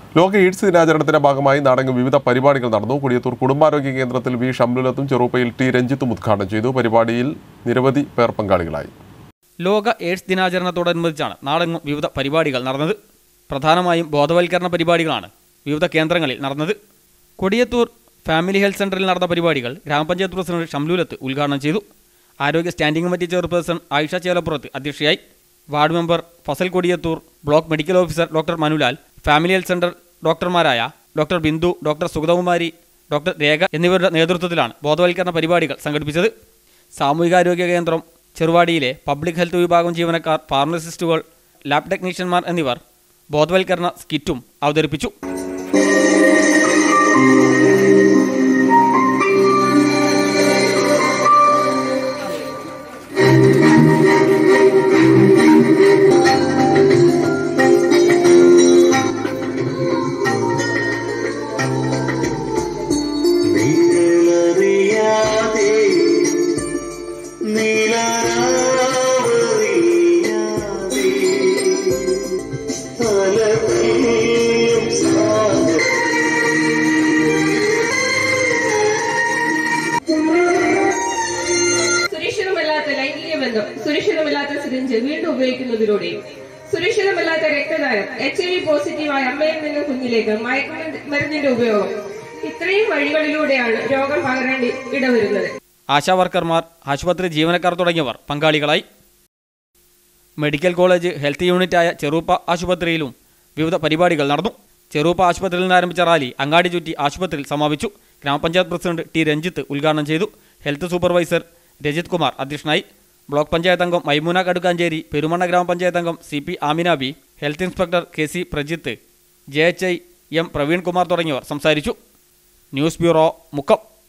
ലോക എയ്ഡ്സ് ദിനാചരണത്തിന്റെ ഭാഗമായി നാടെങ്ങും വിവിധ പരിപാടികൾ നടന്നു കൊടിയത്തൂർ കുടുംബാരോഗ്യ കേന്ദ്രത്തിൽ വി ഷംലുലത്തും ചെറുപ്പയിൽ ടി രഞ്ജിത്തും ഉദ്ഘാടനം ചെയ്തു പരിപാടിയിൽ നിരവധി പേർ പങ്കാളികളായി ലോക എയ്ഡ്സ് ദിനാചരണത്തോടനുബന്ധിച്ചാണ് നാടെങ്ങും വിവിധ പരിപാടികൾ നടന്നത് പ്രധാനമായും ബോധവൽക്കരണ പരിപാടികളാണ് വിവിധ കേന്ദ്രങ്ങളിൽ നടന്നത് കൊടിയത്തൂർ ഫാമിലി ഹെൽത്ത് സെന്ററിൽ നടന്ന പരിപാടികൾ ഗ്രാമപഞ്ചായത്ത് പ്രസിഡന്റ് ഷംലൂലത്ത് ഉദ്ഘാടനം ചെയ്തു ആരോഗ്യ സ്റ്റാൻഡിംഗ് കമ്മിറ്റി ചെയർപേഴ്സൺ ആയിഷ ചേലപ്പുറത്ത് അധ്യക്ഷയായി ward member Fasal Kodiyathur block medical officer doctor Manulal family health centre ഡോക്ടർമാരായ doctor Bindu doctor Sugathakumari doctor Rekha എന്നിവരുടെ നേതൃത്വത്തിലാണ് ബോധവൽക്കരണ പരിപാടികൾ സംഘടിപ്പിച്ചത് സാമൂഹികാരോഗ്യ കേന്ദ്രം ചെറുവാടിയിലെ പബ്ലിക് ഹെൽത്ത് വിഭാഗം ജീവനക്കാർ ഫാർമസിസ്റ്റുകൾ ലാബ് ടെക്നീഷ്യന്മാർ എന്നിവർ ബോധവൽക്കരണ സ്കിറ്റും അവതരിപ്പിച്ചു നിഴലറിയാതെ നിലാവറിയാതെ അലതീയും സാഗരം സുരക്ഷിതമല്ലാത്ത ലൈംഗിക ബന്ധം സുരക്ഷിതമല്ലാത്ത സിരിഞ്ച് വീണ്ടും ഉപയോഗിക്കുന്നതിലൂടെയും സുരക്ഷിതമല്ലാത്ത രക്തദാനം എച്ച് ഐ വി പോസിറ്റീവായ അമ്മയിൽ നിന്ന് കുഞ്ഞിലേക്ക് മയക്കുമരുന്നിന്റെ ഉപയോഗം ഇത്രയും വഴികളിലൂടെയാണ് രോഗം പകരാൻ ഇടവരുന്നത് ആശാ വർക്കർമാർ ആശുപത്രി ജീവനക്കാർ തുടങ്ങിയവർ പങ്കാളികളായി മെഡിക്കൽ കോളേജ് ഹെൽത്ത് യൂണിറ്റായ ചെറുപ്പ ആശുപത്രിയിലും വിവിധ പരിപാടികൾ നടന്നു ചെറുപ്പ ആശുപത്രിയിൽ നിന്ന് ആരംഭിച്ച റാലി അങ്ങാടി ചുറ്റി ആശുപത്രിയിൽ സമാപിച്ചു ഗ്രാമപഞ്ചായത്ത് പ്രസിഡന്റ് ടി രഞ്ജിത്ത് ഉദ്ഘാടനം ചെയ്തു ഹെൽത്ത് സൂപ്പർവൈസർ രജിത് കുമാർ അധ്യക്ഷനായി ബ്ലോക്ക് പഞ്ചായത്ത് അംഗം മൈമൂന കടുക്കാഞ്ചേരി പെരുമണ്ണ ഗ്രാമപഞ്ചായത്ത് അംഗം C P Aminabi health inspector K C Prajith J H I M Praveen Kumar തുടങ്ങിയവർ സംസാരിച്ചു ന്യൂസ് ബ്യൂറോ മുക്കം